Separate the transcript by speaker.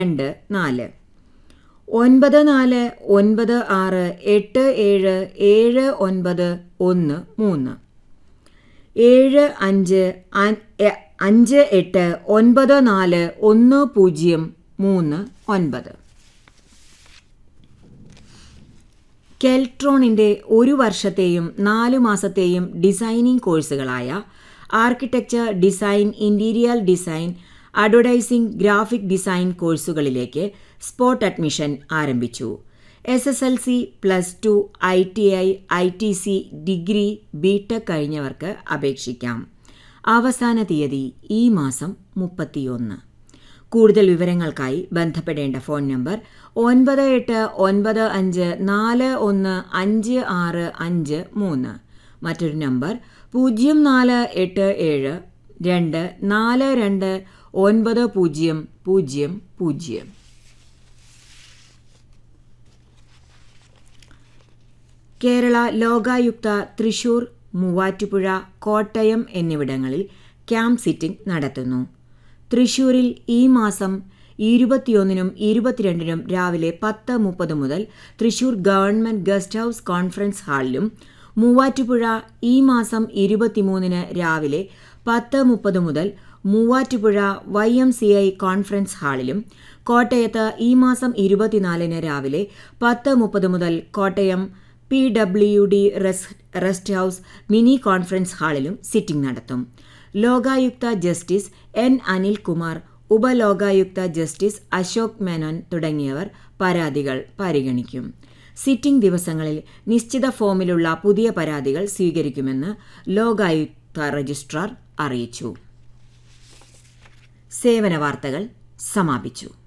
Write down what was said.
Speaker 1: രണ്ട് നാല് ഒൻപത് നാല് ഒൻപത് ആറ് എട്ട് ഏഴ് ഏഴ് ഒൻപത് ഒന്ന് മൂന്ന് ഏഴ് അഞ്ച് അ- എ- അഞ്ച് എട്ട് ഒൻപത് നാല് ഒന്ന് പൂജ്യം മൂന്ന് ഒൻപത് കെൽട്രോണിൻ്റെ ഒരു വർഷത്തെയും നാലു മാസത്തെയും ഡിസൈനിംഗ് കോഴ്സുകളായ architecture design interior design advertising graphic design കോഴ്സുകളിലേക്ക് സ്പോട്ട് അഡ്മിഷൻ ആരംഭിച്ചു S S L C plus two I T I I T C degree B tech കഴിഞ്ഞവർക്ക് അപേക്ഷിക്കാം അവസാന തീയതി ഈ മാസം മുപ്പത്തിയൊന്ന് കൂടുതൽ വിവരങ്ങൾക്കായി ബന്ധപ്പെടേണ്ട ഫോൺ നമ്പർ ഒൻപത് എട്ട് ഒൻപത് അഞ്ച് നാല് ഒന്ന് അഞ്ച് ആറ് അഞ്ച് മൂന്ന് മറ്റൊരു നമ്പർ പൂജ്യം നാല് എട്ട് ഏഴ് രണ്ട് നാല് രണ്ട് ഒൻപത് പൂജ്യം പൂജ്യം പൂജ്യം കേരള ലോകായുക്ത തൃശൂർ മൂവാറ്റുപുഴ കോട്ടയം എന്നിവിടങ്ങളിൽ ക്യാമ്പ് സിറ്റിംഗ് നടത്തുന്നു തൃശൂരിൽ ഈ മാസം ഇരുപത്തിയൊന്നിനും ഇരുപത്തിരണ്ടിനും രാവിലെ പത്ത് മുപ്പത് മുതൽ Thrissur government guest house conference ഹാളിലും മൂവാറ്റുപുഴ ഈ മാസം ഇരുപത്തിമൂന്നിന് രാവിലെ പത്ത് മുപ്പത് മുതൽ Muvattupuzha Y M C I conference ഹാളിലും കോട്ടയത്ത് ഈ മാസം ഇരുപത്തിനാലിന് രാവിലെ പത്ത് മുപ്പത് മുതൽ Kottayam P W D rest house mini conference ഹാളിലും സിറ്റിംഗ് നടത്തും Lokayukta justice N Anilkumar Upalokayukta justice Ashok Menon തുടങ്ങിയവർ പരാതികൾ പരിഗണിക്കും സിറ്റിംഗ് ദിവസങ്ങളിൽ നിശ്ചിത ഫോമിലുള്ള പുതിയ പരാതികൾ സ്വീകരിക്കുമെന്ന് ലോകായുക്ത രജിസ്ട്രാർ അറിയിച്ചു സേവന വാർത്തകൾ സമാപിച്ചു